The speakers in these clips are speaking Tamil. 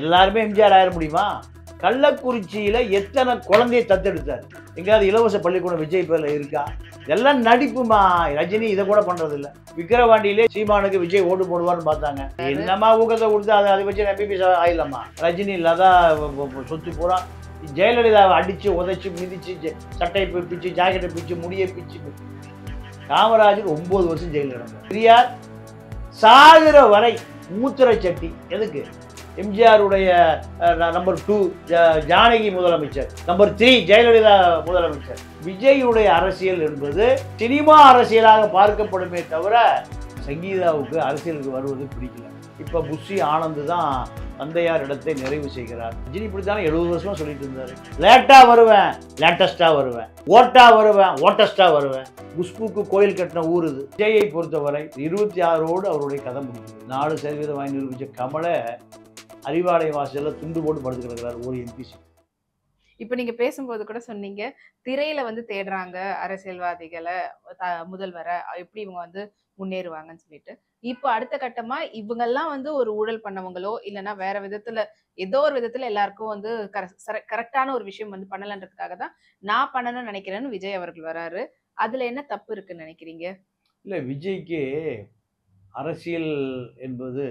எல்லாருமே எம்ஜிஆர் ஆயிட முடியுமா கள்ளக்குறிச்சியில எத்தனை குழந்தையை தத்தெடுத்தார் எங்கேயாவது இலவச பள்ளிக்கூடம் விஜய் பேர்ல இருக்கா இதெல்லாம் நடிப்புமா ரஜினி இதை கூட பண்றது இல்ல விக்கிரவாண்டியிலே சீமானுக்கு விஜய் ஓட்டு போடுவார்னு பார்த்தாங்க என்னமா ஊக்கத்தை கொடுத்து அதை அதை வச்சு எம்பிபிஎஸ் ஆயிடலாமா ரஜினி லதா வ- வ- வ- சொத்து பூரா ஜெயலலிதாவை அடிச்சு உதைச்சு மிதிச்சு ஜெ- சட்டையை பி- பிச்சு ஜாக்கெட்டை பிச்சு முடியை பிச்சு காமராஜர் ஒன்பது வருஷம் ஜெயிலில் இருந்தார் பெரியார் சாகிற வரை மூத்திர சட்டி எதுக்கு எம்ஜிஆருடைய நம்பர் டூ ஜானகி முதலமைச்சர் நம்பர் த்ரீ ஜெயலலிதா முதலமைச்சர் விஜயுடைய அரசியல் என்பது சினிமா அரசியலாக பார்க்கப்படுமே தவிர சங்கீதாவுக்கு அரசியலுக்கு வருவது பிடிக்கல இப்போ புஷி ஆனந்த் தான் தந்தையார் இடத்தை நிறைவு செய்கிறார் விஜய் இப்படி தானே எழுபது வருஷமா சொல்லிட்டு இருந்தாரு லேட்டா வருவேன் லேட்டஸ்டா வருவேன் ஓட்டா வருவேன் ஓட்டஸ்டா வருவேன் குஷ்புக்கு கோயில் கட்டின ஊர் இது விஜயை பொறுத்தவரை இருபத்தி ஆறோடு அவருடைய கதை முடியுது நாலு சதவீதம் வாங்கி நிரூபிச்ச கமலை அறிவாலய வாசல்ல துண்டு போட்டு படுத்து கிடக்கிறார் ஒரு எம்பிசி இப்ப நீங்க பேசும்போது கூட சொன்னீங்க திரையில வந்து தேடுறாங்க அரசியல்வாதிகளை த- முதல்வரை எப்படி இவங்க வந்து முன்னேறுவாங்கன்னு சொல்லிட்டு இப்போ அடுத்த கட்டமா இவங்கெல்லாம் வந்து ஒரு ஊழல் பண்ணவங்களோ இல்லைன்னா வேற விதத்துல ஏதோ ஒரு விதத்துல எல்லாருக்கும் வந்து கரெக்டான ஒரு விஷயம் வந்து பண்ணலன்றதுக்காக தான் நான் பண்ணணும்னு நினைக்கிறேன்னு விஜய் அவர்கள் வராரு அதுல என்ன தப்பு இருக்குன்னு நினைக்கிறீங்க இல்லை விஜய்க்கு அரசியல் என்பது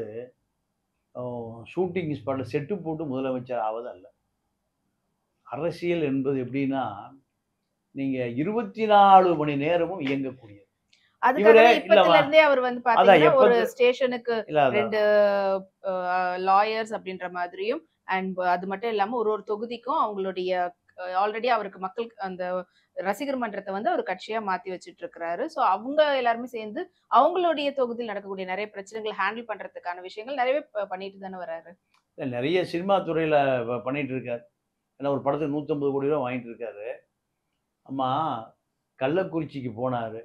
ஷூட்டிங் ஸ்பாட்டில் செட்டு போட்டு முதலமைச்சர் ஆவது அல்ல அரசியல் என்பது எப்படின்னா நீங்கள் இருபத்தி நாலு மணி நேரமும் இயங்கக்கூடியது அதுக்காக இவரே தான் இப்பத்துல இல்லவா? இருந்தே அவர் வந்து பாத்தீங்கன்னா எப்ப ஒரு இருந்து- ஸ்டேஷனுக்கு இல்லை அதான். ரெண்டு லாயர்ஸ் அப்படின்ற மாதிரியும் அண்ட் அது மட்டும் இல்லாம ஒரு ஒரு தொகுதிக்கும் அவங்களுடைய ஆல்ரெடி அவருக்கு மக்கள் அந்த ரசிகர் மன்றத்தை வந்து அவர் கட்சியா மாத்தி வச்சிட்டு இருக்கிறாரு ஸோ அவங்க எல்லாருமே சேர்ந்து அவங்களுடைய தொகுதியில் நடக்கக்கூடிய நிறைய பிரச்சனைகளை ஹேண்டில் பண்றதுக்கான விஷயங்கள் நிறையவே ப- பண்ணிட்டு தானே வராரு இல்ல, நிறைய சினிமா துறையில் பண்ணிட்டு இருக்காரு ஏன்னா ஒரு படத்துக்கு நூற்றம்பது கோடி ரூபா வாங்கிட்டு இருக்காரு அம்மா கள்ளக்குறிச்சிக்கு போனார்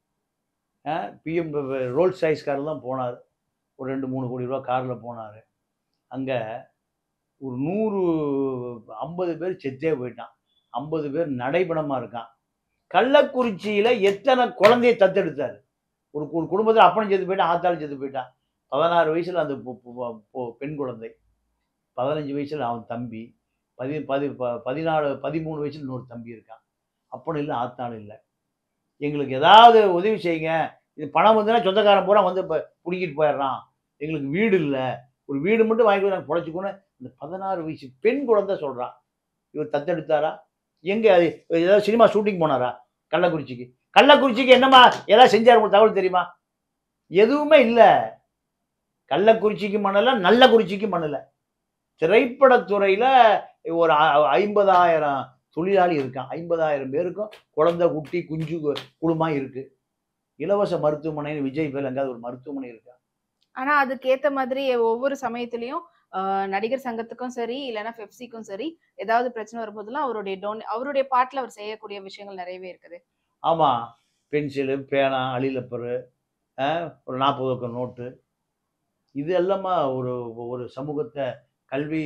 பிஎம் ரோல்ஸ் சைஸ் காரில் தான் போனார் ஒரு ரெண்டு மூணு கோடி ரூபா காரில் போனார் அங்கே ஒரு நூறு ஐம்பது பேர் செத்தே போயிட்டான் ஐம்பது பேர் நடைபணமாக இருக்கான் கள்ளக்குறிச்சியில் எத்தனை குழந்தையை தத்தெடுத்தார் ஒரு ஒரு குடும்பத்தில் அப்பனும் செத்து போயிட்டான் ஆத்தாலும் செத்து போயிட்டான் பதினாறு வயசில் அந்த பொ- பொ- பொ- பெண் குழந்தை பதினஞ்சு வயசில் அவன் தம்பி பதி பதி ப- பதினாலு பதிமூணு வயசில் இன்னொரு தம்பி இருக்கான் அப்பனும் இல்லை ஆத்தாலும் இல்லை எங்களுக்கு ஏதாவது உதவி செய்யுங்க இது பணம் வந்துன்னா சொந்தக்காரன் பூரா வந்து இப்போ பிடிக்கிட்டு போயிடுறான் எங்களுக்கு வீடு இல்லை ஒரு வீடு மட்டும் வாங்கி நாங்கள் பொழைச்சிக்கணும் இந்த பதினாறு வயசு பெண் குழந்தை சொல்கிறான் இவர் தத்தெடுத்தாரா எங்கே அது ஏதாவது சினிமா ஷூட்டிங் போனாரா கள்ளக்குறிச்சிக்கு கள்ளக்குறிச்சிக்கு என்னம்மா ஏதாவது செஞ்சார் உங்களுக்கு தகவல் தெரியுமா எதுவுமே இல்லை கள்ளக்குறிச்சிக்கு பண்ணல நல்ல குறிச்சிக்கு பண்ணல திரைப்படத்துறையில் ஒரு ஐ- ஐம்பதாயிரம் தொழிலாளி இருக்கான் ஐம்பதாயிரம் பேருக்கும் குழந்தை குட்டி குஞ்சு கு- குடும்பம் இருக்கு இலவச மருத்துவமனைன்னு விஜய் பேர் எங்காவது ஒரு மருத்துவமனை இருக்கா ஆனா அதுக்கேத்த மாதிரி ஒவ்வொரு சமயத்திலயும் ஆஹ் நடிகர் சங்கத்துக்கும் சரி இல்லைன்னா பெப்சிக்கும் சரி ஏதாவது பிரச்சனை வரும்போதெல்லாம் அவருடைய டோன் அவருடைய பாட்டுல அவர் செய்யக்கூடிய விஷயங்கள் நிறையவே இருக்குது ஆமாம் பென்சிலு பேனா அழிலப்பரு ஒரு நாற்பது பக்கம் நோட்டு இது எல்லாமா ஒரு ஒரு சமூகத்தை கல்வி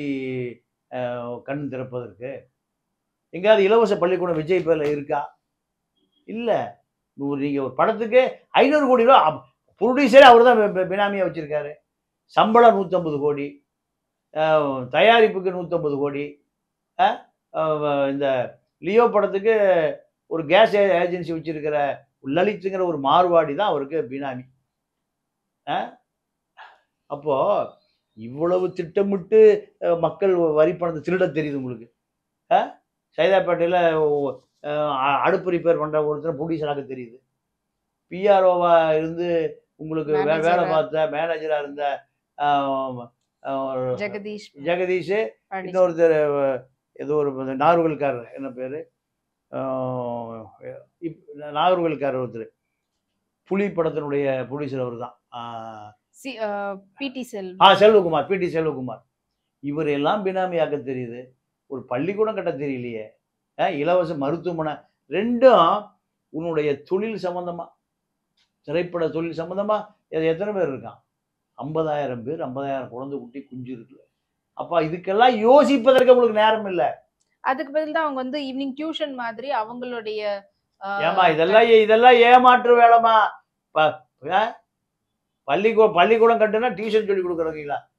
அஹ், கண் திறப்பதற்கு எங்கேயாவது இலவச பள்ளிக்கூடம் விஜய் பேரில் இருக்கா இல்லை நூறு நீங்கள் ஒரு படத்துக்கு ஐநூறு கோடி ரூபா ப்ரொடியூசரே அவர் தான் பினாமியாக வச்சுருக்காரு சம்பளம் நூற்றம்பது கோடி அஹ், தயாரிப்புக்கு நூற்றம்பது கோடி அஹ், அஹ், இந்த லியோ படத்துக்கு ஒரு கேஸ் ஏஜென்சி வச்சிருக்கிற லலித்துங்கிற ஒரு மார்வாடி தான் அவருக்கு பினாமி அஹ்? அப்போ இவ்வளவு திட்டமிட்டு அஹ், மக்கள் வரி பணத்தை திருட தெரியுது உங்களுக்கு அஹ்? சைதாப்பேட்டையில் அடுப்பு ரிப்பேர் பண்ணுற ஒருத்தர் ப்ரொடியூசராக தெரியுது பிஆர்ஓவா இருந்து உங்களுக்கு வே- வேலை Manager-ஆ. பார்த்த மேனேஜராக இருந்த அஹ், அஹ், ஜெகதீஷ் ஜெகதீஷ் பழனிசாமி. இன்னொருத்தர் அஹ், ஏதோ ஒரு நாகர்கோவில்காரர் என்ன பேர் இப் நாகர்கோவில்காரர் ஒருத்தர் புலி படத்தினுடைய ப்ரொடியூசர் அவர் தான் சி- ஆஹ் பிடி செல் ஆ செல்வகுமார் பிடி செல்வகுமார் இவர் எல்லாம் பினாமியாக்க தெரியுது ஒரு பள்ளிக்கூடம் கட்ட தெரியலையே அஹ், இலவச மருத்துவமனை ரெண்டும் உன்னுடைய தொழில் சம்பந்தமா திரைப்பட தொழில் சம்பந்தமா எ- எத்தனை பேர் இருக்கான் ஐம்பதாயிரம் பேர் ஐம்பதாயிரம் குழந்தை குட்டி குஞ்சு இருக்குல்ல அப்பா இதுக்கெல்லாம் யோசிப்பதற்கு உங்களுக்கு நேரம் இல்லை அதுக்கு பதில் தான் அவங்க வந்து ஈவினிங் டியூஷன் மாதிரி அவங்களுடைய ஆஹ், ஏமா இதெல்லாம் ஏ- இதெல்லாம் ஏமாற்று வேலைமா ப- ஆ? பள்ளிக்கூ பள்ளிக்கூடம் கட்டுனா டியூஷன் சொல்லி கொடுக்குறீங்களா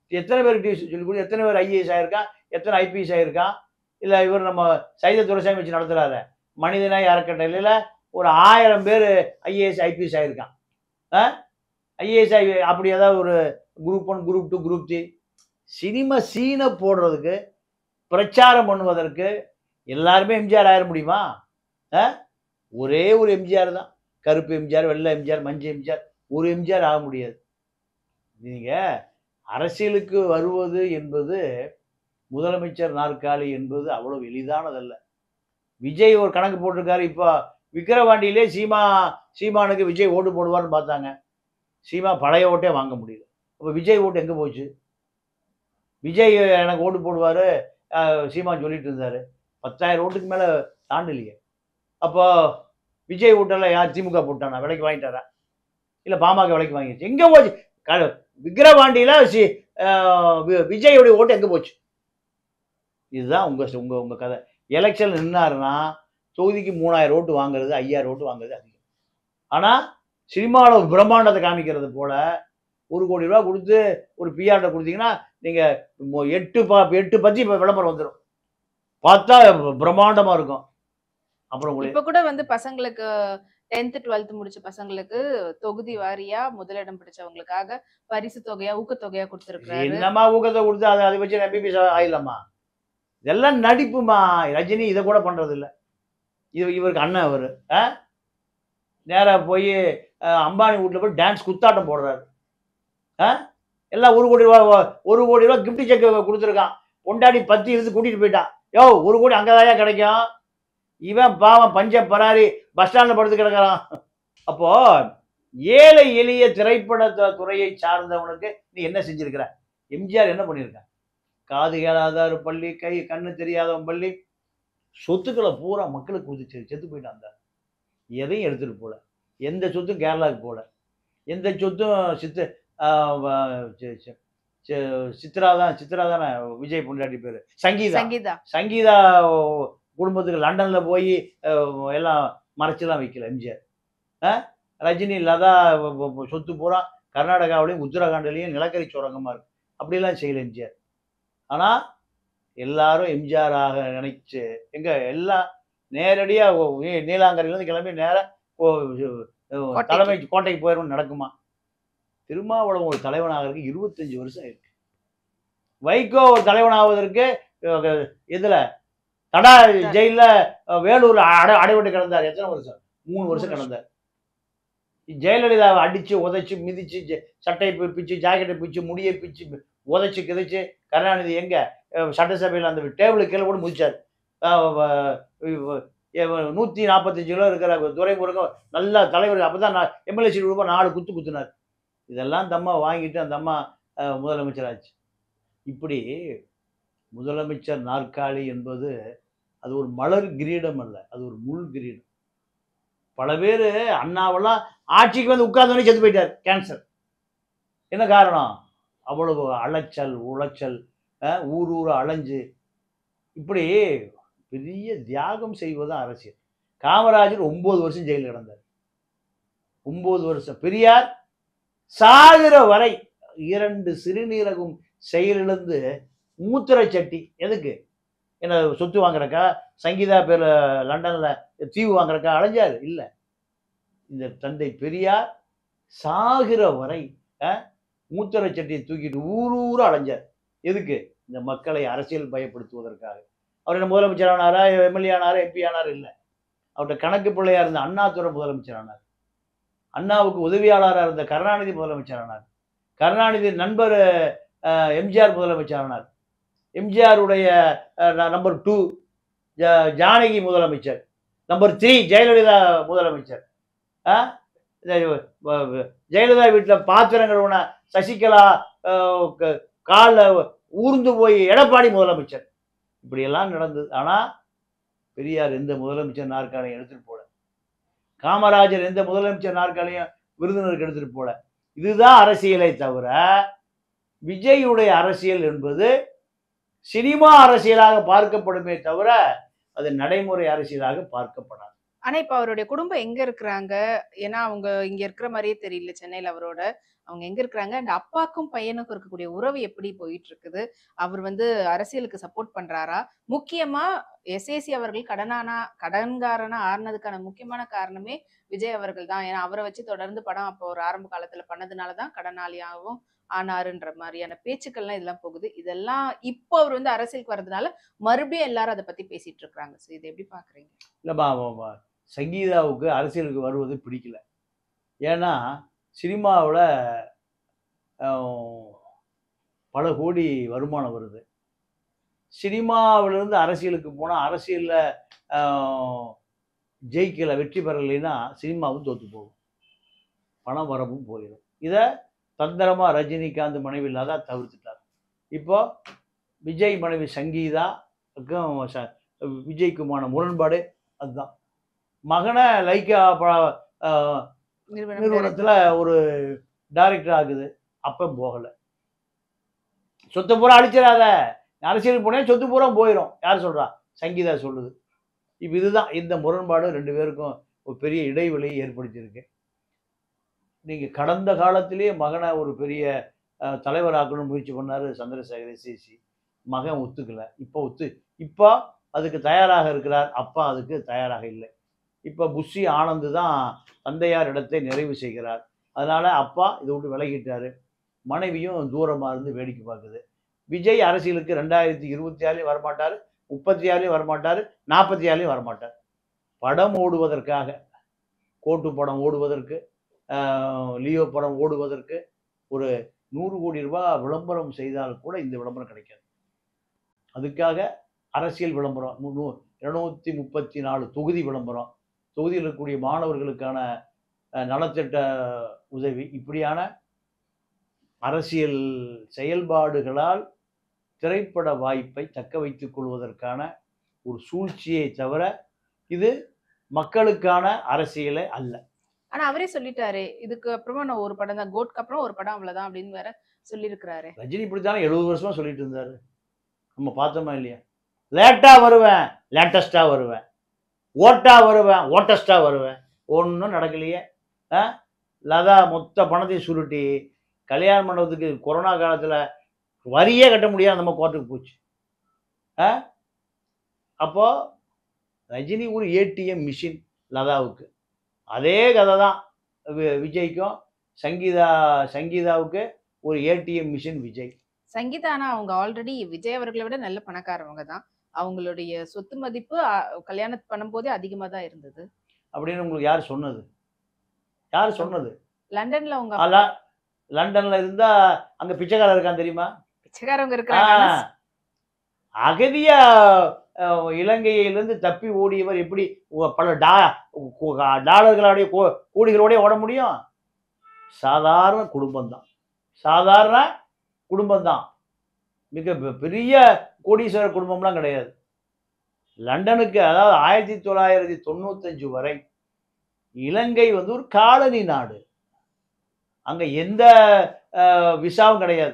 எத்தனை பேர் டிவி சொல்லி கொடு எத்தனை பேர் ஐஏஎஸ் ஆயிருக்கான் எத்தனை ஐபிஎஸ் ஆயிருக்கான் இல்லை இவர் நம்ம சைத துரைசாமி வச்சு நடத்துறாரு மனிதனாய் அறக்கட்டளையில் ஒரு ஆயிரம் பேர் ஐஏஎஸ் ஐபிஎஸ் ஆயிருக்கான் ஆ ஐஏஎஸ் ஐ அப்படி ஏதாவது ஒரு group one group two group three cinema சீனை போடுறதுக்கு பிரச்சாரம் பண்ணுவதற்கு எல்லாருமே எம்ஜிஆர் ஆயிட முடியுமா ஆ ஒரே ஒரு எம்ஜிஆர் தான் கருப்பு எம்ஜிஆர் வெள்ளை எம்ஜிஆர் மஞ்சள் எம்ஜிஆர் ஒரு எம்ஜிஆர் ஆக முடியாது நீங்கள் அரசியலுக்கு வருவது என்பது முதலமைச்சர் நாற்காலி என்பது அவ்வளவு எளிதானதல்ல விஜய் ஒரு கணக்கு போட்டிருக்காரு இப்போ விக்கிரவாண்டியிலே சீமா சீமானுக்கு விஜய் ஓட்டு போடுவார்னு பார்த்தாங்க சீமா பழைய ஓட்டே வாங்க முடியல அப்போ விஜய் ஓட்டு எங்கே போச்சு விஜய் எனக்கு ஓட்டு போடுவார் சீமான் சொல்லிட்டு இருந்தார் பத்தாயிரம் ஓட்டுக்கு மேலே தாண்டலையே அப்போ விஜய் ஓட்டெல்லாம் யார் திமுக போட்டானா விலைக்கு வாங்கிட்டாரா இல்லை பாமக விலைக்கு வாங்கிடுச்சு எங்கே போச்சு க- விக்கிரவாண்டியில் சி அஹ், வி- விஜயோடைய ஓட்டு எங்கே போச்சு இதுதான் உங்கள் உங்கள் உங்கள் கதை எலெக்ஷன் நின்னாருன்னா தொகுதிக்கு மூணாயிரம் ஓட்டு வாங்குறது ஐயாயிரம் ஓட்டு வாங்குறது அதிகம் ஆனால் சினிமாவில் ஒரு பிரம்மாண்டத்தை காமிக்கிறது போல ஒரு கோடி ரூபா கொடுத்து ஒரு பிஆர்ட்ட கொடுத்தீங்கன்னா நீங்கள் எட்டு ப எட்டு பத்தி இப்போ விளம்பரம் வந்துடும் பார்த்தா பிரம்மாண்டமாக இருக்கும் அப்புறம் உங்களுக்கு இப்ப கூட வந்து பசங்களுக்கு டென்த் டுவெல்த் முடிச்ச பசங்களுக்கு தொகுதி வாரியா முதலிடம் பிடிச்சவங்களுக்காக பரிசு தொகையா ஊக்கத்தொகையா கொடுத்திருக்காரு என்னம்மா ஊக்கத்தை கொடுத்து அதை அதை வச்சு எம்பிபிஎஸ் ஆயிடலாமா இதெல்லாம் நடிப்புமா ரஜினி இதை கூட பண்றது இல்ல இது இவருக்கு அண்ணன் அவர் நேரா போய் அஹ், அம்பானி வீட்டில் போய் டான்ஸ் குத்தாட்டம் போடுறாரு ஆ எல்லாம் ஒரு கோடி ரூபா ஒரு கோடி ரூபா கிஃப்ட் செக் கொடுத்துருக்கான் பொண்டாடி பத்தி இருந்து கூட்டிட்டு போயிட்டான் யோ ஒரு கோடி அங்கதாயா கிடைக்கும் இவன் பாவம் பஞ்ச பராரி பஸ் ஸ்டாண்ட்ல படுத்து கிடக்குறான் அப்போ ஏழை எளிய திரைப்பட து- துறையை சார்ந்தவனுக்கு நீ என்ன செஞ்சிருக்கிற எம்ஜிஆர் என்ன பண்ணியிருக்கான் காது கேளாதார் பள்ளி கை கண்ணு தெரியாதவன் பள்ளி சொத்துக்களை பூரா மக்களுக்கு கொடுத்து செத்து போயிட்டான் அந்த எதையும் எடுத்துட்டு போல எந்த சொத்தும் கேரளாவுக்கு போல எந்த சொத்தும் சித்து ஆஹ் வ- சி- சி- சி- சித்ரா தான் சித்ரா தானே விஜய் பொண்டாட்டி பேர் சங்கீதா சங்கீதா சங்கீதா குடும்பத்துக்கு லண்டன்ல போய் அஹ், எல்லாம் மறைச்செல்லாம் வைக்கல எம்ஜிஆர் ஆ? ரஜினி லதா வ- வ- வ- சொத்து பூரா கர்நாடகாவிலையும் உத்தரகாண்ட்லையும் நிலக்கரி சுரங்கமா இருக்கு அப்படிலாம் செய்யல எம்ஜிஆர் ஆனா எல்லாரும் எம்ஜிஆராக நினைச்சு எங்க எல்லாம் நேரடியா ஓ- நீ- நீலாங்கரையிலேருந்து கிளம்பி நேரா ஓ- ஓ- கோட்டைக்கு. தலைமை கோட்டைக்கு போயிடும் நடக்குமா திருமாவளவன் ஒரு தலைவனாகிறதுக்கு இருபத்தஞ்சு வருஷம் இருக்கு வைகோ ஒரு தலைவனாவதற்கு அஹ், இதுல தடா ஜெயில அஹ், வேலூர்ல அடை அடைபட்டு கிடந்தார் எத்தனை வருஷம் மூணு வருஷம் மூணு கிடந்தார் ஜெயலலிதாவை அடிச்சு உதைச்சு மிதிச்சு ஜெ- சட்டையை பி- பிச்சு ஜாக்கெட்டை பிச்சு முடியை பிச்சு உதைச்சு கிதைச்சு கருணாநிதி எங்க அஹ், சட்டசபையில் அந்த டேபிள் கீழே கூட முடிச்சார் நூற்றி நாற்பத்தஞ்சு கிலோ இருக்கிற துறைமுருகன் நல்ல தலைவர் அப்போ தான் எம்எல்ஏ சீட் கொடுப்பா நாலு குத்து குத்துனார் இதெல்லாம் அந்த அம்மா வாங்கிட்டு அந்த அம்மா அஹ், முதலமைச்சர் ஆச்சு இப்படி முதலமைச்சர் நாற்காலி என்பது அது ஒரு மலர் கிரீடம் அல்ல அது ஒரு முள் கிரீடம் பல பேர் அண்ணாவெல்லாம் ஆட்சிக்கு வந்து உட்கார்ந்தோடனே செத்து போயிட்டார் கேன்சர் என்ன காரணம் அவ்வளவு அலைச்சல் உளைச்சல் அஹ், ஊர் ஊர் அலைஞ்சு இப்படி பெரிய தியாகம் செய்வது அரசியல் காமராஜர் ஒன்பது வருஷம் ஜெயிலில் கிடந்தார் ஒன்பது வருஷம் பெரியார் சாகிற வரை இரண்டு சிறுநீரகம் செயலிழந்து மூத்திர சட்டி எதுக்கு என்ன சொத்து வாங்குறக்கா சங்கீதா பேர்ல லண்டன்ல தீவு வாங்குறக்கா அலைஞ்சாரு இல்ல இந்த தந்தை பெரியார் சாகிற வரை அஹ், மூத்திர சட்டியை தூக்கிட்டு ஊர் ஊரா அலைஞ்சார் எதுக்கு இந்த மக்களை அரசியல் பயப்படுத்துவதற்காக அவர் என்ன முதலமைச்சர் ஆனாரா எம்எல்ஏ ஆனாரா எம்பி ஆனாரா இல்லை அவர்கிட்ட கணக்கு பிள்ளையா இருந்த அண்ணாதுரை முதலமைச்சர் ஆனார் அண்ணாவுக்கு உதவியாளராக இருந்த கருணாநிதி முதலமைச்சர் ஆனார் கருணாநிதி நண்பர் அஹ், எம்ஜிஆர் முதலமைச்சர் ஆனார் எம்ஜிஆருடைய நம்பர் டூ ஜானகி முதலமைச்சர் நம்பர் த்ரீ ஜெயலலிதா முதலமைச்சர் ஆ? இந்த வ- வ- ஜெயலலிதா வீட்டில் பாத்திரங்கள் உண சசிகலா காலில் ஊர்ந்து போய் எடப்பாடி முதலமைச்சர் இப்படியெல்லாம் நடந்தது ஆனால் பெரியார் எந்த முதலமைச்சர் நாற்காலியும் எடுத்துட்டு போல காமராஜர் எந்த முதலமைச்சர் நாற்காலியும் விருதுநருக்கு எடுத்துட்டு போல இதுதான் அரசியலை தவிர விஜயுடைய அரசியல் என்பது சினிமா அரசியலாக பார்க்கப்படுமே தவிர அது நடைமுறை அரசியலாக பார்க்கப்படாது ஆனா இப்ப அவருடைய குடும்பம் எங்க இருக்கிறாங்க ஏன்னா அவங்க இங்க இருக்கிற மாதிரியே தெரியல சென்னையில அவரோட அவங்க எங்க இருக்கிறாங்க அண்ட் அப்பாக்கும் பையனுக்கும் இருக்கக்கூடிய உறவு எப்படி போயிட்டு இருக்குது அவர் வந்து அரசியலுக்கு சப்போர்ட் பண்றாரா முக்கியமா எஸ்ஏசி அவர்கள் கடனானா கடன்காரனா ஆறுனதுக்கான முக்கியமான காரணமே விஜய் அவர்கள் தான் ஏன்னா அவரை வச்சு தொடர்ந்து படம் அப்போ ஒரு ஆரம்ப காலத்துல பண்ணதுனாலதான் கடனாளியாகவும் ஆனாருன்ற மாதிரியான பேச்சுக்கள்லாம் இதெல்லாம் போகுது இதெல்லாம் இப்போ அவர் வந்து அரசியலுக்கு வர்றதுனால மறுபடியும் எல்லாரும் அதை பத்தி பேசிட்டு இருக்காங்க சோ இதை எப்படி பாக்குறீங்க இல்லைம்மா அவ- அவ சங்கீதாவுக்கு அரசியலுக்கு வருவது பிடிக்கல ஏன்னா சினிமாவில் பல கோடி வருமானம் வருது சினிமாவிலிருந்து அரசியலுக்கு போனால் அரசியலில் ஜெயிக்கலை வெற்றி பெறலைன்னா சினிமாவும் தோற்று போகும் பணம் வரவும் போயிடும் இதை தந்திரமாக ரஜினிகாந்த் மனைவி இல்லாத தவிர்த்துட்டார் இப்போ விஜய் மனைவி சங்கீதாக்கும் ச- விஜய்க்குமான முரண்பாடு அதுதான் மகனை லைக்கா ப- ஆஹ் நிறுவனம் நிறுவனத்தில் ஒரு டைரக்டர் ஆகுது அப்போ போகலை சொத்து பூரா அழிச்சிடாத அரசியலுக்கு போனேன் சொத்து பூரா போயிடும் யார் சொல்றா சங்கீதா சொல்லுது இப்போ இதுதான் இந்த முரண்பாடு ரெண்டு பேருக்கும் ஒரு பெரிய இடைவெளியை ஏற்படுத்தியிருக்கு நீங்கள் கடந்த காலத்திலேயே மகனை ஒரு பெரிய அஹ், தலைவராக்கணும்னு முயற்சி பண்ணாரு சந்திரசேகர் சிசி மகன் ஒத்துக்கல இப்போ ஒத்து இப்போ அதுக்கு தயாராக இருக்கிறார் அப்பா அதுக்கு தயாராக இல்லை இப்போ புஷி ஆனந்த் தான் தந்தையார் இடத்தை நிறைவு செய்கிறார் அதனால அப்பா இதை விட்டு விலகிட்டாரு மனைவியும் தூரமாக இருந்து வேடிக்கை பார்க்குது விஜய் அரசியலுக்கு ரெண்டாயிரத்தி இருபத்தி ஆறுலையும் வரமாட்டார் முப்பத்தி ஆறுலையும் வரமாட்டார் நாற்பத்தி ஆறுலையும் வரமாட்டார் படம் ஓடுவதற்காக கோட்டு படம் ஓடுவதற்கு ஆஹ், லியோ படம் ஓடுவதற்கு ஒரு நூறு கோடி ரூபாய் விளம்பரம் செய்தால் கூட இந்த விளம்பரம் கிடைக்காது அதுக்காக அரசியல் விளம்பரம் நூ- நூ- இருநூத்தி முப்பத்தி நாலு தொகுதி விளம்பரம் தொகுதியில் இருக்கக்கூடிய மாணவர்களுக்கான அஹ், நலத்திட்ட உதவி இப்படியான அரசியல் செயல்பாடுகளால் திரைப்பட வாய்ப்பை தக்க வைத்துக் கொள்வதற்கான ஒரு சூழ்ச்சியை தவிர இது மக்களுக்கான அரசியலே அல்ல ஆனா அவரே சொல்லிட்டாரு இதுக்கு அப்புறமா நான் ஒரு படம் தான் கோட்க்கு அப்புறம் ஒரு படம் அவ்வளவுதான் அப்படின்னு வேற சொல்லியிருக்கிறாரு ரஜினி இப்படித்தானே எழுபது வருஷமா சொல்லிட்டு இருந்தாரு நம்ம பார்த்தோமா இல்லையா லேட்டா வருவேன் லேட்டஸ்டா வருவேன் ஓட்டா வருவேன் ஓட்டஸ்டா வருவேன் ஒன்றும் நடக்கலையே ஆ லதா மொத்த பணத்தையும் சுருட்டி கல்யாண மண்டபத்துக்கு கொரோனா காலத்தில் வரியே கட்ட முடியாது நம்ம கோர்ட்டுக்கு போச்சு ஆ அப்போ ரஜினி ஒரு ஏடிஎம் மிஷின் லதாவுக்கு அதே கதை தான் வி- விஜய்க்கும் சங்கீதா சங்கீதாவுக்கு ஒரு ஏடிஎம் மிஷின் விஜய் சங்கீதா ஆனா அவங்க ஆல்ரெடி விஜய் அவர்களை விட நல்ல பணக்காரவங்க தான் அவங்களுடைய சொத்து மதிப்பு அ, கல்யாணம் பண்ணும்போதே அதிகமா தான் இருந்தது அப்படின்னு உங்களுக்கு யார் சொன்னது யார் சொன்னது லண்டன்ல அவங்க அல்ல லண்டன்ல இருந்தா அங்க பிச்சைக்காரர் இருக்கான் தெரியுமா பிச்சைக்காரவங்க இருக்கிறாங்க ஆனா ஆ. அகதியா அஹ், இலங்கையிலிருந்து தப்பி ஓடியவர் எப்படி உ- பல டா கு- டாலர்களுடைய கோ- கோடிகளோடய ஓட முடியும் சாதாரண குடும்பம்தான் சாதாரண குடும்பம்தான் மிக பெ- பெரிய கோடீஸ்வர குடும்பம்லாம் கிடையாது லண்டனுக்கு அதாவது ஆயிரத்தி தொள்ளாயிரத்தி தொண்ணூத்தஞ்சு வரை இலங்கை வந்து ஒரு காலனி நாடு அங்க எந்த அஹ், விசாவும் கிடையாது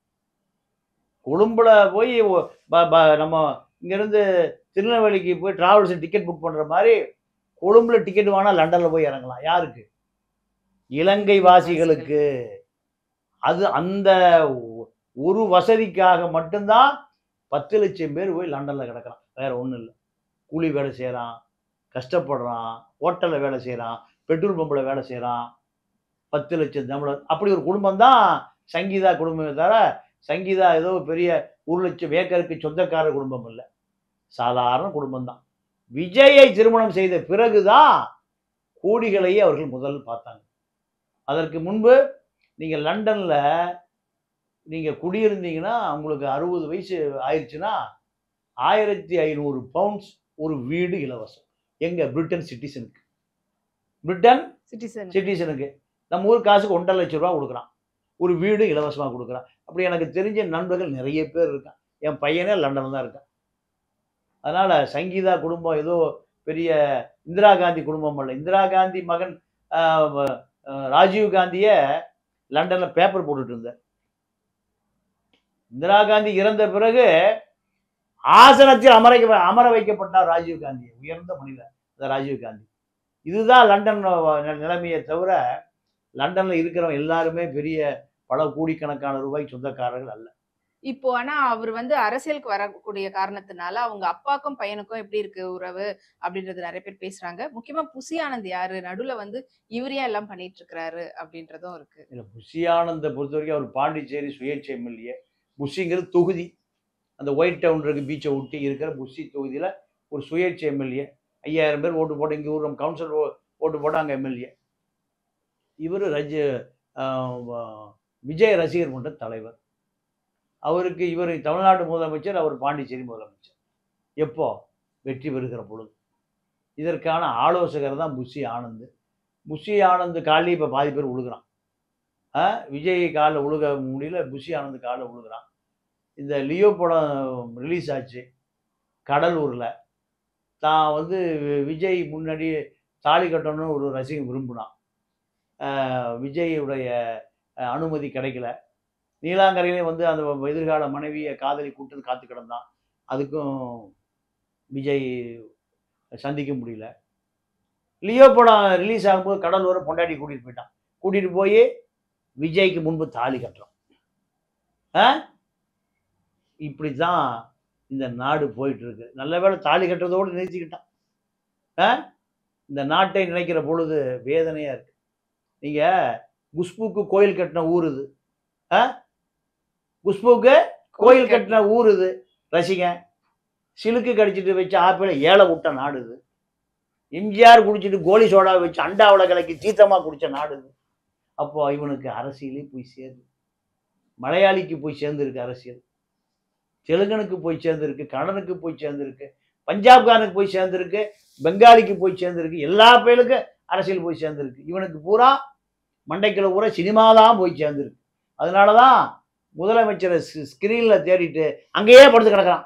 கொழும்புல போய் ஒ- ப- ப- நம்ம இங்கேருந்து திருநெல்வேலிக்கு போய் டிராவல்ஸ் டிக்கெட் புக் பண்ணுற மாதிரி கொழும்புல டிக்கெட் வாங்கினா லண்டனில் போய் இறங்கலாம் யாருக்கு இலங்கை வாசிகளுக்கு அது அந்த ஒ- ஒரு வசதிக்காக மட்டும்தான் பத்து லட்சம் பேர் போய் லண்டனில் கிடக்கிறான் வேற ஒன்றும் இல்லை கூலி வேலை செய்கிறான் கஷ்டப்படுறான் ஹோட்டலில் வேலை செய்கிறான் பெட்ரோல் பம்பில் வேலை செய்கிறான் பத்து லட்சம் தமிழர் அப்படி ஒரு குடும்பம் தான் சங்கீதா குடும்பமே தவிர சங்கீதா ஏதோ பெரிய ஒரு லட்சம் ஏக்கருக்கு சொந்தக்கார குடும்பம் இல்லை சாதாரண குடும்பம் தான் விஜயை திருமணம் செய்த பிறகுதான் கோடிகளையே அவர்கள் முதல் பார்த்தாங்க அதற்கு முன்பு நீங்கள் லண்டனில் நீங்கள் குடியிருந்தீங்கன்னா உங்களுக்கு அறுபது வயசு ஆயிடுச்சுன்னா ஆயிரத்தி ஐநூறு பவுண்ட்ஸ் ஒரு வீடு இலவசம் எங்க பிரிட்டன் சிட்டிசனுக்கு பிரிட்டன் சிட்டிசன் சிட்டிசனுக்கு நம்ம ஊர் காசுக்கு ஒன்றரை லட்சம் ரூபா கொடுக்குறான் ஒரு வீடு இலவசமாக கொடுக்குறான் அப்படி எனக்கு தெரிஞ்ச நண்பர்கள் நிறைய பேர் இருக்கான் என் பையனே லண்டனில் தான் இருக்கான் அதனால் சங்கீதா குடும்பம் ஏதோ பெரிய இந்திரா காந்தி குடும்பம் அல்ல இந்திரா காந்தி மகன் ஆஹ், வ- ஆஹ், ராஜீவ் காந்தியை லண்டனில் பேப்பர் போட்டுட்டு இருந்தார் இந்திரா காந்தி இறந்த பிறகு ஆசனத்தில் அமர அமர வைக்கப்பட்டார் ராஜீவ் காந்தி உயர்ந்த மனிதர் இந்த ராஜீவ் காந்தி இதுதான் லண்டன் வ- நி- நிலைமையை தவிர லண்டன்ல இருக்கிறவங்க எல்லாருமே பெரிய பல கோடிக்கணக்கான ரூபாய் சொந்தக்காரர்கள் அல்ல இப்போ ஆனா அவர் வந்து அரசியலுக்கு வரக்கூடிய காரணத்தினால அவங்க அப்பாக்கும் பையனுக்கும் எப்படி இருக்கு உறவு அப்படின்றது நிறைய பேர் பேசுறாங்க முக்கியமா புசி ஆனந்த் யாரு நடுவுல வந்து இவரையா எல்லாம் பண்ணிட்டு இருக்கிறாரு அப்படின்றதும் இருக்கு இல்லை புஷி ஆனந்தை பொறுத்த வரைக்கும் அவர் பாண்டிச்சேரி சுயேட்சை எம்எல்ஏ புஷிங்கிறது தொகுதி அந்த ஒயிட் டவுன் இருக்கு பீச்சை ஒட்டி இருக்கிற புஷி தொகுதியில் ஒரு சுயேட்சை எம்எல்ஏ ஐயாயிரம் பேர் ஓட்டு போட்டு இங்கே ஊர் கவுன்சில் ஓட்டு போட்டு அங்கே எம்எல்ஏ இவர் ரஜ ஆஹ் வ- விஜய் ரசிகர் மன்ற தலைவர் அவருக்கு இவர் தமிழ்நாடு முதலமைச்சர் அவர் பாண்டிச்சேரி முதலமைச்சர் எப்போ வெற்றி பெறுகிற பொழுது இதற்கான ஆலோசகர் தான் புஷி ஆனந்த் புஷி ஆனந்த் காலையில் இப்போ பாதி பேர் உழுகுறான் ஆ, விஜய் காலில் உழுக முடியல புஷி ஆனந்த் காலில் உழுகுறான் இந்த லியோ படம் ரிலீஸ் ஆச்சு கடலூரில் தான் வந்து வி- விஜய் முன்னாடி தாலி கட்டணும்னு ஒரு ரசிகன் விரும்பினான் ஆ, விஜயுடைய அஹ், அனுமதி கிடைக்கல நீலாங்கரையிலே வந்து அந்த எதிர்கால மனைவியை காதலி கூட்டு காத்து கிடந்தான் அதுக்கும் விஜய் சந்திக்க முடியல லியோ படம் ரிலீஸ் ஆகும்போது கடலூரை பொண்டாட்டி கூட்டிகிட்டு போயிட்டான் கூட்டிகிட்டு போய் விஜய்க்கு முன்பு தாலி கட்டுறான் ஆ இப்படி தான் இந்த நாடு போயிட்டு இருக்கு நல்ல வேளை தாலி கட்டுறதோடு நிறுத்திக்கிட்டான் ஆ இந்த நாட்டை நினைக்கிற பொழுது வேதனையா இருக்கு நீங்க குஷ்புக்கு கோயில் கட்டின ஊர் இது ஆ குஷ்புக்கு கோயில் கட்டின ஊர் இது ரசிகன் சிலுக்கு கடிச்சிட்டு வச்ச ஆப்பிள ஏழை விட்ட நாடு இது எம்ஜிஆர் குடிச்சிட்டு கோலி சோடா வச்சு அண்டாவில் கலக்கி தீத்தமாக குடிச்ச நாடு இது அப்போ இவனுக்கு அரசியலே போய் சேருது மலையாளிக்கு போய் சேர்ந்துருக்கு அரசியல் தெலுங்கனுக்கு போய் சேர்ந்துருக்கு கன்னடனுக்கு போய் சேர்ந்துருக்கு பஞ்சாப்காரனுக்கு போய் சேர்ந்துருக்கு பெங்காலிக்கு போய் சேர்ந்துருக்கு எல்லா பேருக்கும் அரசியல் போய் சேர்ந்துருக்கு இவனுக்கு பூரா மண்டைக்குள்ள பூரா சினிமா தான் போய் சேர்ந்துருக்கு அதனால தான் முதலமைச்சரை ஸ்கிரீனில் தேடிட்டு அங்கேயே படுத்து கிடக்குறான்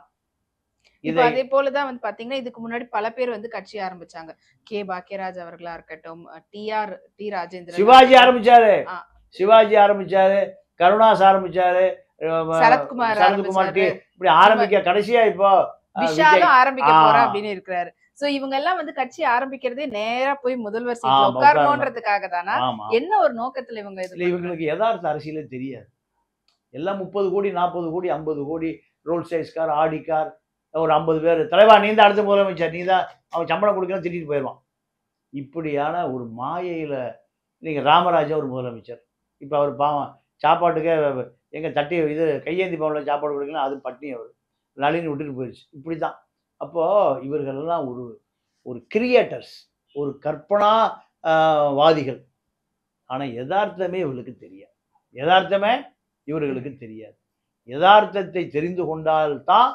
இப்போ இதை அதே போலதான் வந்து பாத்தீங்கன்னா இதுக்கு முன்னாடி பல பேர் வந்து கட்சி ஆரம்பிச்சாங்க கே பாக்கியராஜ் அவர்களா இருக்கட்டும் T R T Rajendran Sivaji ஆரம்பிச்சாரு ஆ. சிவாஜி ஆரம்பிச்சாரு கருணாஸ் ஆரம்பிச்சாரு அஹ் சரத்குமார் சரத்குமார் டி- ஆரம்பிச்சாரு இப்படி ஆரம்பிக்க கடைசியா இப்போ அஹ், விஜய் விஷாலும் ஆரம்பிக்க ஆ. போறா அப்படின்னு இருக்கிறாரு சோ இவங்க எல்லாம் வந்து கட்சி ஆரம்பிக்கிறதே நேரா போய் முதல்வர் ஆமா, சீட்ல உட்காரணுன்றதுக்காக தானா ஆமா என்ன ஒரு நோக்கத்துல இவங்க இது இல்ல இவங்களுக்கு யதார்த்த அரசியலே தெரியாது எல்லாம் முப்பது கோடி நாற்பது கோடி ஐம்பது crore Rolls Royce car Audi car ஒரு ஐம்பது பேர் தலைவா நீ தான் அடுத்த முதலமைச்சர் நீ தான் அவன் சம்பளம் கொடுக்கலாம் திட்டிட்டு போயிடுவான் இப்படியான ஒரு மாயையில நீங்க ராமராஜா ஒரு முதலமைச்சர் இப்போ அவர் பாவம் சாப்பாட்டுக்கே எங்க தட்டி இது கையேந்தி பவனில் சாப்பாடு கொடுக்கலாம் அது பட்னி அவர் நளினி விட்டுட்டு போயிடுச்சு இப்படி தான் அப்போ இவர்களெல்லாம் ஒரு ஒரு கிரியேட்டர்ஸ் ஒரு கற்பனா ஆஹ், வாதிகள் ஆனா யதார்த்தமே இவர்களுக்கு தெரியாது யதார்த்தமே இவர்களுக்கு தெரியாது யதார்த்தத்தை தெரிந்து கொண்டால்தான்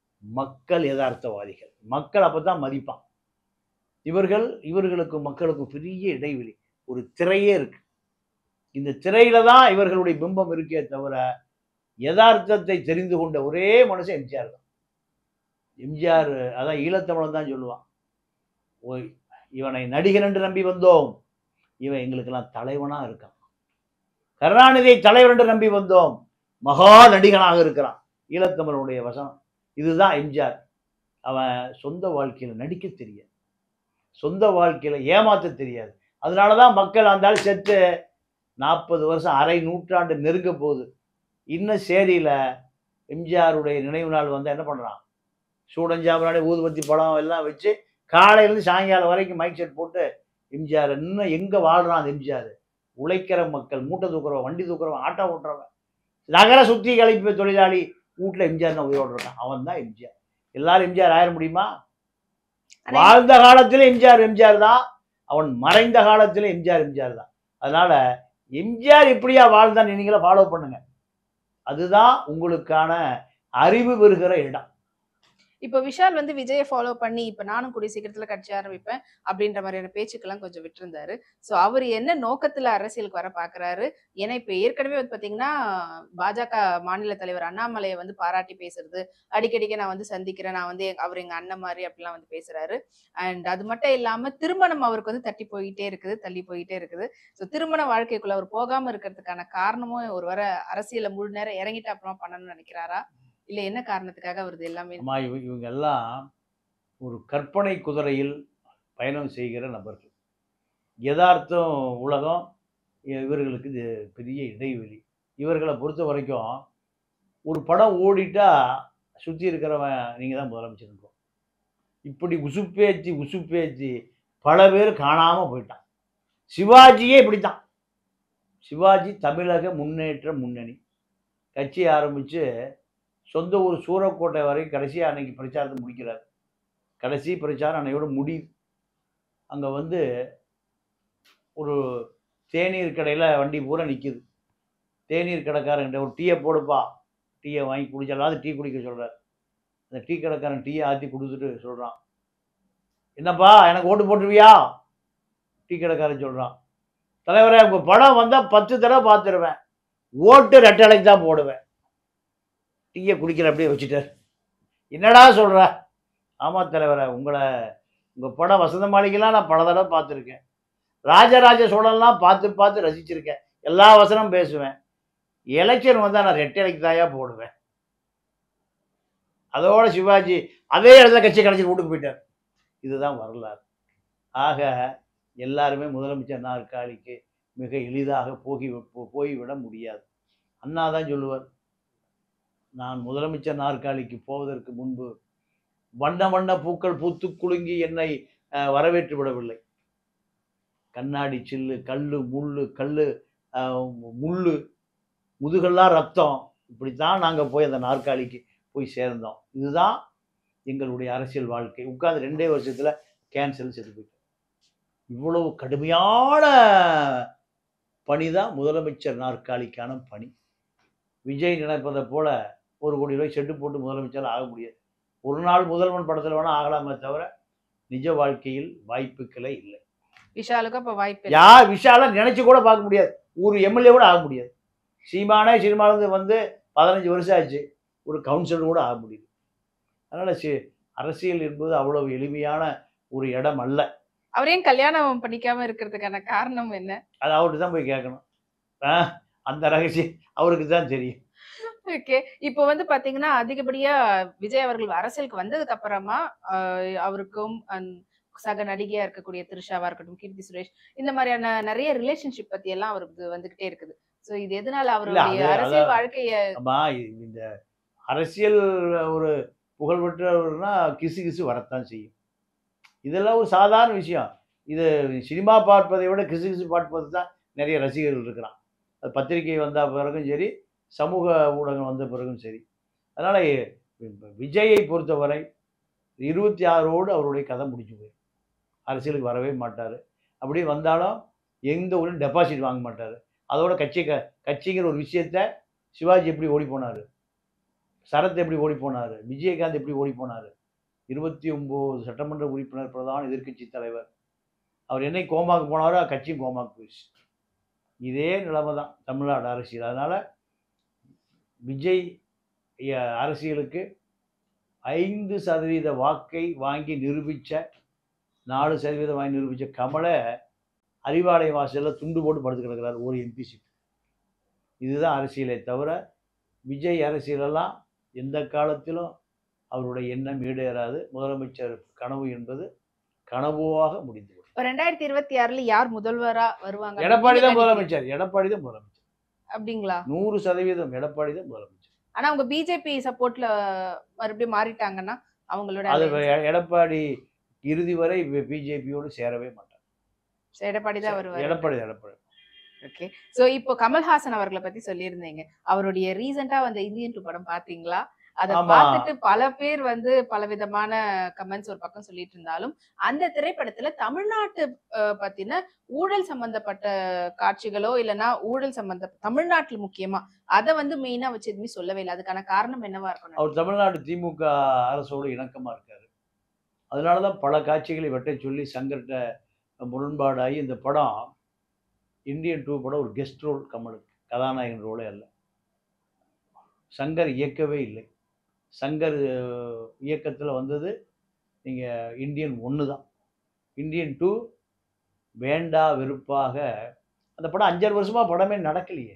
மக்கள் யதார்த்தவாதிகள் மக்கள் அப்பதான் மதிப்பான் இவர்கள் இவர்களுக்கும் மக்களுக்கும் பெரிய இடைவெளி ஒரு திரையே இருக்கு இந்த திரையில தான் இவர்களுடைய பிம்பம் இருக்கே தவிர யதார்த்தத்தை தெரிந்து கொண்ட ஒரே மனுஷன் எம்ஜிஆர் தான் எம்ஜிஆர் அதான் ஈழத்தமிழன் தான் சொல்லுவான் ஓய் இவனை நடிகன் என்று நம்பி வந்தோம் இவன் எங்களுக்கெல்லாம் தலைவனா இருக்கான் கருணாநிதியை தலைவர் என்று நம்பி வந்தோம் மகா நடிகனாக இருக்கிறான் ஈழத்தமிழனுடைய வசனம் இதுதான் எம்ஜிஆர் அவன் சொந்த வாழ்க்கையில நடிக்க தெரியாது சொந்த வாழ்க்கையில ஏமாத்த தெரியாது அதனாலதான் மக்கள் அந்த ஆள் செத்து நாற்பது வருஷம் அரை நூற்றாண்டு நெருங்க போகுது இன்னும் சேரியில எம்ஜிஆருடைய நினைவு நாள் வந்து என்ன பண்றான் சூடஞ்சாமராடி ஊதுபத்தி படம் எல்லாம் வச்சு காலையிலேருந்து சாயங்காலம் வரைக்கும் மைக் செட் போட்டு எம்ஜிஆர் இன்னும் எங்க வாழ்றான் அந்த எம்ஜிஆர் உழைக்கிற மக்கள் மூட்டை தூக்குறவன் வண்டி தூக்குறவன் ஆட்டோ ஓட்டுறவன் நகர சுத்தி கழிப்பு தொழிலாளி வீட்டில் எம்ஜிஆர் உயிரோடு இருக்கான் அவன் தான் எம்ஜிஆர் எல்லாரும் எம்ஜிஆர் ஆயிட முடியுமா ஆனா வாழ்ந்த காலத்துல எம்ஜிஆர் எம்ஜிஆர் தான் அவன் மறைந்த காலத்துல எம்ஜிஆர் எம்ஜிஆர் தான் அதனால எம்ஜிஆர் இப்படியா வாழ்ந்தான் நீங்களே ஃபாலோ பண்ணுங்க அதுதான் உங்களுக்கான அறிவு பெறுகிற இடம் இப்ப விஷால் வந்து விஜயை ஃபாலோ பண்ணி இப்ப நானும் கூடிய சீக்கிரத்துல கட்சி ஆரம்பிப்பேன் அப்படின்ற மாதிரியான பேச்சுக்கெல்லாம் கொஞ்சம் விட்டிருந்தாரு சோ அவர் என்ன நோக்கத்துல அரசியலுக்கு வர பாக்குறாரு ஏன்னா இப்ப ஏற்கனவே வந்து பாத்தீங்கன்னா பாஜக மாநில தலைவர் அண்ணாமலையை வந்து பாராட்டி பேசுறது அடிக்கடிக்க நான் வந்து சந்திக்கிறேன் நான் வந்து எங்க- அவர் எங்க அண்ணன் மாதிரி அப்படிலாம் வந்து பேசுறாரு அண்ட் அது மட்டும் இல்லாம திருமணம் அவருக்கு வந்து தட்டி போயிட்டே இருக்குது தள்ளி போயிட்டே இருக்குது ஸோ திருமண வாழ்க்கைக்குள்ள அவர் போகாம இருக்கிறதுக்கான காரணமும் ஒரு வர அரசியல முழு நேரம் இறங்கிட்டு அப்புறமா பண்ணணும்னு நினைக்கிறாரா இல்ல என்ன காரணத்துக்காக வருது எல்லாமே அம்மா இவ இவங்க எல்லாம் ஒரு கற்பனை குதிரையில் பயணம் செய்கிற நபர்கள் யதார்த்தம் உலகம் இவர்களுக்கு இது பெரிய இடைவெளி இவர்களை பொறுத்த வரைக்கும் ஒரு படம் ஓடிட்டா சுற்றி இருக்கிறவன் நீங்கள் தான் முதலமைச்சர் இப்படி உசுப்பேச்சு உசுப்பேச்சு பல பேர் காணாமல் போயிட்டான் சிவாஜியே இப்படித்தான் சிவாஜி தமிழக முன்னேற்ற முன்னணி கட்சி ஆரம்பித்து சொந்த ஊர் சூரக்கோட்டை வரைக்கும் கடைசியாக அன்னைக்கு பிரச்சாரத்தை முடிக்கிறார் கடைசி பிரச்சாரம் அன்னையோட முடியுது அங்கே வந்து ஒரு தேநீர் கடையில் வண்டி பூரா நிற்கிது தேநீர் கடைக்காரன்ட்ட ஒரு டீயை போடுப்பா டீயை வாங்கி குடிச்சாலாவது டீ குடிக்க சொல்கிறார் அந்த டீ கடைக்காரன் டீயை ஆற்றி கொடுத்துட்டு சொல்கிறான் என்னப்பா எனக்கு ஓட்டு போட்டுருவியா டீ கடைக்காரன் சொல்கிறான் தலைவரே உங்கள் படம் வந்தால் பத்து தடவை பார்த்துருவேன் ஓட்டு ரெட்டலைக்கு தான் போடுவேன் டீயை குடிக்கிற அப்படியே வச்சுட்டார் என்னடா சொல்கிற ஆமாம் தலைவரே உங்களை உங்கள் படம் வசந்த மாளிகைலாம் நான் பல தடவை பார்த்துருக்கேன் ராஜராஜ சோழன்லாம் பார்த்து பார்த்து ரசிச்சிருக்கேன் எல்லா வசனமும் பேசுவேன் எலெக்ஷன் வந்தால் நான் ரெட்டலைக்கு தாயா போடுவேன் அதோட சிவாஜி அதே இடத்துல கட்சி கடைசி வீட்டுக்கு போயிட்டார் இதுதான் வரலாறு ஆக எல்லாருமே முதலமைச்சர் நாற்காலிக்கு மிக எளிதாக போகி போ- போய்விட முடியாது அண்ணா தான் சொல்லுவார் நான் முதலமைச்சர் நாற்காலிக்கு போவதற்கு முன்பு வண்ண வண்ண பூக்கள் பூத்து குலுங்கி என்னை அஹ், வரவேற்று விடவில்லை கண்ணாடி சில்லு கல்லு முள்ளு கல்லு அஹ், முள்ளு முதுகெல்லாம் ரத்தம் இப்படித்தான் நாங்கள் போய் அந்த நாற்காலிக்கு போய் சேர்ந்தோம் இதுதான் எங்களுடைய அரசியல் வாழ்க்கை உட்கார்ந்து ரெண்டே வருஷத்தில் கேன்சல் செத்து போயிட்டோம் இவ்வளவு கடுமையான பணி தான் முதலமைச்சர் நாற்காலிக்கான பணி விஜய் நினைப்பதை போல ஒரு கோடி ரூபாய் செட்டு போட்டு முதலமைச்சர் ஆக முடியாது ஒரு நாள் முதல்வன் படத்தில் வேணால் ஆகலாமே தவிர நிஜ வாழ்க்கையில் வாய்ப்புகளே இல்லை விஷாலுக்கு அப்ப வாய்ப்பு இருக்கு. யார் விஷால நினைச்சு கூட பார்க்க முடியாது ஒரு எம்எல்ஏ கூட ஆக முடியாது சீமானே சினிமாலேருந்து வந்து பதினஞ்சு வருஷம் ஆச்சு ஒரு கவுன்சிலர் கூட ஆக முடியுது அதனால சி அரசியல் என்பது அவ்வளவு எளிமையான ஒரு இடம் அல்ல அவர் ஏன் கல்யாணம் பண்ணிக்காம இருக்கிறதுக்கான காரணம் என்ன அது அவர்கிட்ட தான் போய் கேட்கணும் ஆ, அந்த ரகசியம் அவருக்கு தான் தெரியும் ஓகே இப்போ வந்து பாத்தீங்கன்னா அதிகப்படியா விஜய் அவர்கள் அரசியலுக்கு வந்ததுக்கு அப்புறமா ஆஹ், அவருக்கும் அந்த சக நடிகையா இருக்கக்கூடிய திருஷாவா இருக்கட்டும் கீர்த்தி சுரேஷ் இந்த மாதிரியான நிறைய ரிலேஷன்ஷிப் பத்தி எல்லாம் அவருக்கு வந்துகிட்டே இருக்குது சோ இது எதனால அவருடைய அது- அரசியல் அதான். வாழ்க்கைய அம்மா இது- இந்த அரசியல் ஒரு புகழ்பெற்றவர்னா கிசு கிசு வரத்தான் செய்யும் இதெல்லாம் ஒரு சாதாரண விஷயம் இது சினிமா பார்ப்பதை விட கிசு கிசு பார்ப்பது தான் நிறைய ரசிகர்கள் இருக்கிறான் அது பத்திரிகை வந்த பிறகும் சரி சமூக ஊடகம் வந்த பிறகும் சரி அதனால் விஜயை பொறுத்தவரை இருபத்தி ஆறோடு அவருடைய கதை முடிஞ்சு போயிடும் அரசியலுக்கு வரவே மாட்டார் அப்படி வந்தாலும் எந்த ஊரும் டெபாசிட் வாங்க மாட்டார் அதோட கட்சி க கட்சிங்கிற ஒரு விஷயத்த சிவாஜி எப்படி ஓடி போனார் சரத் எப்படி ஓடி போனார் விஜயகாந்த் எப்படி ஓடி போனார் இருபத்தி ஒம்பது சட்டமன்ற உறுப்பினர் பிரதான எதிர்க்கட்சி தலைவர் அவர் என்னைக்கு கோமாக்கு போனாரோ கட்சியும் கோமாக்கு போயிடுச்சு இதே நிலைமை தான் தமிழ்நாடு அரசியல் அதனால் விஜய் ஐயா, அரசியலுக்கு ஐந்து சதவீத வாக்கை வாங்கி நிரூபித்த நாலு சதவீதம் வாங்கி நிரூபித்த கமலை அறிவாலய வாசலில் துண்டு போட்டு படுத்து கிடக்கிறார் ஒரு எம்பி சீட் இதுதான் அரசியலே தவிர விஜய் அரசியலெல்லாம் எந்த காலத்திலும் அவருடைய எண்ணம் ஈடேறாது முதலமைச்சர் கனவு என்பது கனவுவாக முடிந்துவிடும் இப்ப ரெண்டாயிரத்தி இருபத்தி ஆறுல யார் முதல்வரா வருவாங்க எடப்பாடி தான் நீங்க முதலமைச்சர் எடப்பாடி தான் முதலமைச்சர் அப்படிங்களா நூறு சதவீதம் எடப்பாடி தான் முதலமைச்சர் ஆனா அவங்க பிஜேபி சப்போர்ட்ல மறுபடியும் மாறிட்டாங்கன்னா அவங்களோட அது alliance. எ- எடப்பாடி இறுதி வரை பிஜேபியோடு சேரவே மாட்டார் So, எடப்பாடி தான் வருவாரு எடப்பாடி தான், எடப்பாடி ஓகே சோ இப்போ கமல்ஹாசன் அவர்களை பத்தி சொல்லியிருந்தீங்க அவருடைய ரீசெண்டா வந்த இந்தியன் டூ படம் பாத்தீங்களா அத ஆமா. பார்த்துட்டு பல பேர் வந்து பல விதமான கமெண்ட்ஸ் ஒரு பக்கம் சொல்லிட்டு இருந்தாலும் அந்த திரைப்படத்துல தமிழ்நாட்டு அஹ், பத்தின ஊழல் சம்பந்தப்பட்ட காட்சிகளோ இல்லனா ஊழல் சம்பந்த தமிழ்நாட்டுல முக்கியமா அத வந்து மெயினா வச்சு எதுவுமே சொல்லவே இல்லை அதுக்கான காரணம் என்னவா இருக்கணும் அவர் தமிழ்நாடு திமுக அரசோடு இணக்கமாக இருக்கார் அதனால தான் பல காட்சிகளை வெட்ட சொல்லி சங்கர்கிட்ட முரண்பாடாகி இந்த படம் இந்தியன் டூ படம் ஒரு கெஸ்ட் ரோல் கமலுக்கு கதாநாயகன் ரோலே அல்ல சங்கர் இயக்கவே இல்லை சங்கர் இயக்கத்தில் வந்தது நீங்கள் இந்தியன் ஒன்று தான் இந்தியன் டூ வேண்டா வெறுப்பாக அந்த படம் அஞ்சாறு வருஷமாக படமே நடக்கலையே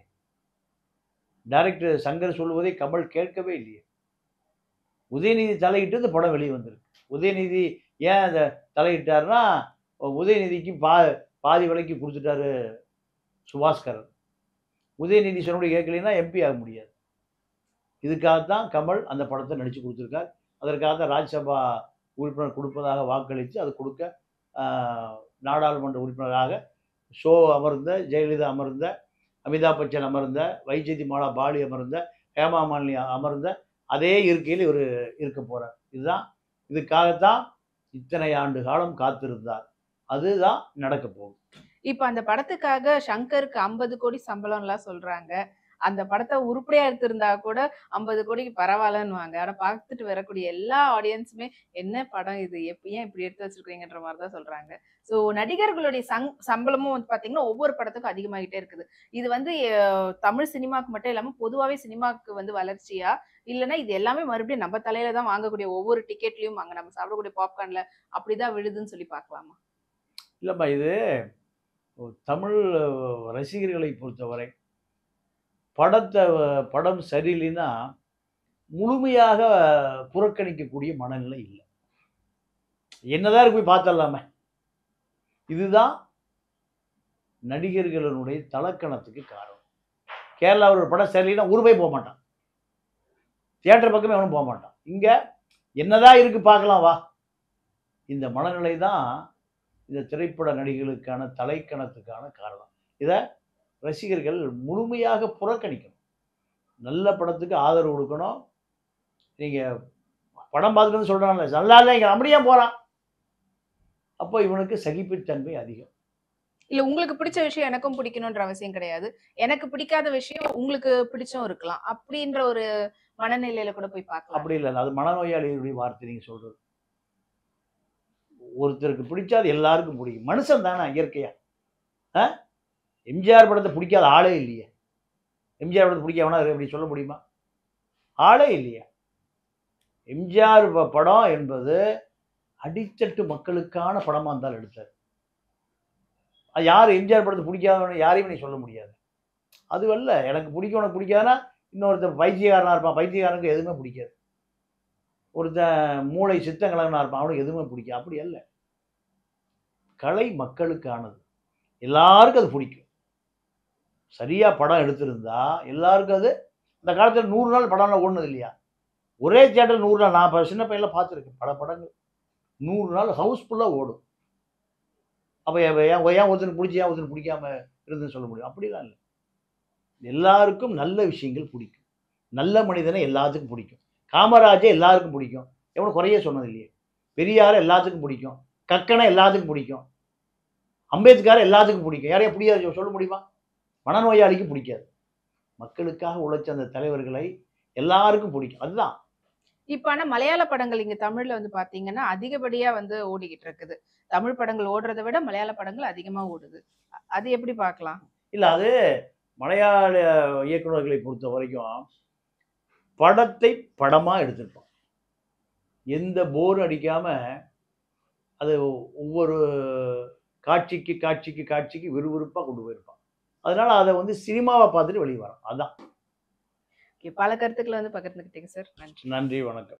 டைரக்டர் சங்கர் சொல்லுவதை கமல் கேட்கவே இல்லையே உதயநிதி தலையிட்டு இந்த படம் வெளியே வந்திருக்கு உதயநிதி ஏன் அதை தலையிட்டாருன்னா உதயநிதிக்கு பா பாதி விலைக்கு கொடுத்துட்டாரு சுபாஸ்கரன் உதயநிதி சொன்னபடி கேட்கலைன்னா எம்பி ஆக முடியாது இதுக்காகத்தான் கமல் அந்த படத்தை நடித்து கொடுத்துருக்கார் அதற்காக தான் ராஜ்யசபா உறுப்பினர் கொடுப்பதாக வாக்களித்து அது கொடுக்க ஆஹ், நாடாளுமன்ற உறுப்பினராக ஷோ அமர்ந்த ஜெயலலிதா அமர்ந்த அமிதாப் பச்சன் அமர்ந்த வைஜெயந்தி மாலா பாலி அமர்ந்த ஹேமா மாலினி அமர்ந்த அதே இருக்கையில் இவர் இருக்க போறார் இதுதான் இதுக்காகத்தான் இத்தனை ஆண்டு காலம் காத்திருந்தார் அதுதான் நடக்க போகுது இப்ப அந்த படத்துக்காக சங்கருக்கு ஐம்பது கோடி சம்பளம் எல்லாம் சொல்றாங்க அந்த படத்தை உருப்படியா எடுத்திருந்தா கூட ஐம்பது கோடிக்கு பரவாயில்லன்னுவாங்க ஆனா பார்த்துட்டு வரக்கூடிய எல்லா ஆடியன்ஸுமே என்ன படம் இது எப்ப ஏன் இப்படி எடுத்து வச்சிருக்கீங்கன்ற மாதிரி தான் சொல்றாங்க சோ நடிகர்களுடைய சங் சம்பளமும் வந்து பாத்தீங்கன்னா ஒவ்வொரு படத்துக்கும் அதிகமாகிட்டே இருக்குது இது வந்து அஹ், தமிழ் சினிமாக்கு மட்டும் இல்லாம பொதுவாவே சினிமாக்கு வந்து வளர்ச்சியா இல்லைன்னா இது எல்லாமே மறுபடியும் நம்ம தலையில தான் வாங்கக்கூடிய ஒவ்வொரு டிக்கெட்லயும் அங்க நம்ம சாப்பிடக்கூடிய பாப்கார்ன்ல அப்படிதான் விழுதுன்னு சொல்லி பார்க்கலாமா இல்லைம்மா இது ஒரு தமிழ் ரசிகர்களை பொறுத்தவரை படத்தை படம் சரியில்லைன்னா முழுமையாக புறக்கணிக்கக்கூடிய மனநிலை இல்லை என்னதான் இருக்கு போய் பார்த்துடலாமே இதுதான் நடிகர்களுடைய தலக்கணத்துக்கு காரணம் கேரளாவில் ஒரு படம் சரியில்லைன்னா ஊர் போய் போக மாட்டான் தியேட்டர் பக்கமே அவனும் போக மாட்டான் இங்கே என்னதான் இருக்கு பார்க்கலாம் வா இந்த மனநிலை தான் இந்த திரைப்பட நடிகர்களுக்கான தலைக்கணத்துக்கான காரணம் இதை ரசிகர்கள் முழுமையாக புறக்கணிக்கணும் நல்ல படத்துக்கு ஆதரவு கொடுக்கணும் நீங்கள் படம் பார்த்துட்டு வந்து சொல்கிறாங்கல்ல நல்லா இல்லை இங்கே அப்படியே போகிறான் அப்போ இவனுக்கு சகிப்புத்தன்மை அதிகம் இல்ல உங்களுக்கு பிடிச்ச விஷயம் எனக்கும் பிடிக்கணும்ன்ற அவசியம் கிடையாது எனக்கு பிடிக்காத விஷயம் உங்களுக்கு பிடிச்சும் இருக்கலாம் அப்படின்ற ஒரு மனநிலையில கூட போய் பார்க்கலாம் அப்படி இல்லை அது மனநோயாளிகளுடைய வார்த்தை நீங்கள் சொல்கிறது ஒருத்தருக்கு பிடிச்சா அது எல்லாருக்கும் பிடிக்கும் மனுஷன் தானே இயற்கையா ஆ எம்ஜிஆர் படத்தை பிடிக்காத ஆளே இல்லையே எம்ஜிஆர் படத்தை பிடிக்காமனா அப்படி சொல்ல முடியுமா ஆளே இல்லையா எம்ஜிஆர் ப- படம் என்பது அடித்தட்டு மக்களுக்கான படமாக இருந்தாலும் எடுத்தார் அது யார் எம்ஜிஆர் படத்தை பிடிக்காதவனு யாரையும் நீ சொல்ல முடியாது அது அல்ல எனக்கு பிடிக்கும் உனக்கு பிடிக்காதுன்னா இன்னொருத்தன் பைத்தியக்காரனாக இருப்பான் பைத்தியக்காரனுக்கு எதுவுமே பிடிக்காது ஒருத்தன் மூளை சித்தங்கலனா இருப்பான் அவனுக்கு எதுவுமே பிடிக்கும் அப்படி அல்ல கலை மக்களுக்கானது எல்லாருக்கும் அது பிடிக்கும் சரியா படம் எடுத்திருந்தா எல்லாருக்கும் அது அந்த காலத்தில் நூறு நாள் படம்லாம் ஓடுனது இல்லையா ஒரே தியேட்டர் நூறு நாள் நான் இப்போ சின்ன பையன்ல பார்த்துருக்கேன் பல படங்கள் நூறு நாள் ஹவுஸ்ஃபுல்லாக ஓடும் அப்போ ஏன் ஏன் ஒருத்தனுக்கு பிடிச்சி ஏன் ஒருத்தனுக்கு பிடிக்காம இருந்துன்னு சொல்ல முடியும் அப்படிலாம் இல்லை எல்லாருக்கும் நல்ல விஷயங்கள் பிடிக்கும் நல்ல மனிதனை எல்லாத்துக்கும் பிடிக்கும் காமராஜை எல்லாருக்கும் பிடிக்கும் எவனும் குறைய சொன்னது இல்லையே பெரியாரை எல்லாத்துக்கும் பிடிக்கும் கக்கனை எல்லாத்துக்கும் பிடிக்கும் அம்பேத்கரை எல்லாத்துக்கும் பிடிக்கும் யாரையும் பிடிக்காது சொல்ல முடியுமா மனநோயாளிக்கு பிடிக்காது மக்களுக்காக உழைச்ச அந்த தலைவர்களை எல்லாருக்கும் பிடிக்கும் அதுதான் இப்ப ஆனா மலையாள படங்கள் இங்க தமிழ்ல வந்து பாத்தீங்கன்னா அதிகப்படியா வந்து ஓடிக்கிட்டு இருக்குது தமிழ் படங்கள் ஓடுறதை விட மலையாள படங்கள் அதிகமா ஓடுது அ- அது எப்படி பார்க்கலாம் இல்லை அது மலையாள இயக்குனர்களை பொறுத்த வரைக்கும் படத்தை படமாக எடுத்திருப்பான் எந்த போர் அடிக்காம அது ஒவ்வொரு காட்சிக்கு காட்சிக்கு காட்சிக்கு விறுவிறுப்பாக கொண்டு போயிருப்பான் அதனால அதை வந்து சினிமாவை பார்த்துட்டு வெளியே வரோம் அதான் பல கருத்துக்களை வந்து பகிர்ந்துக்கிட்டீங்க சார் நன்றி நன்றி வணக்கம்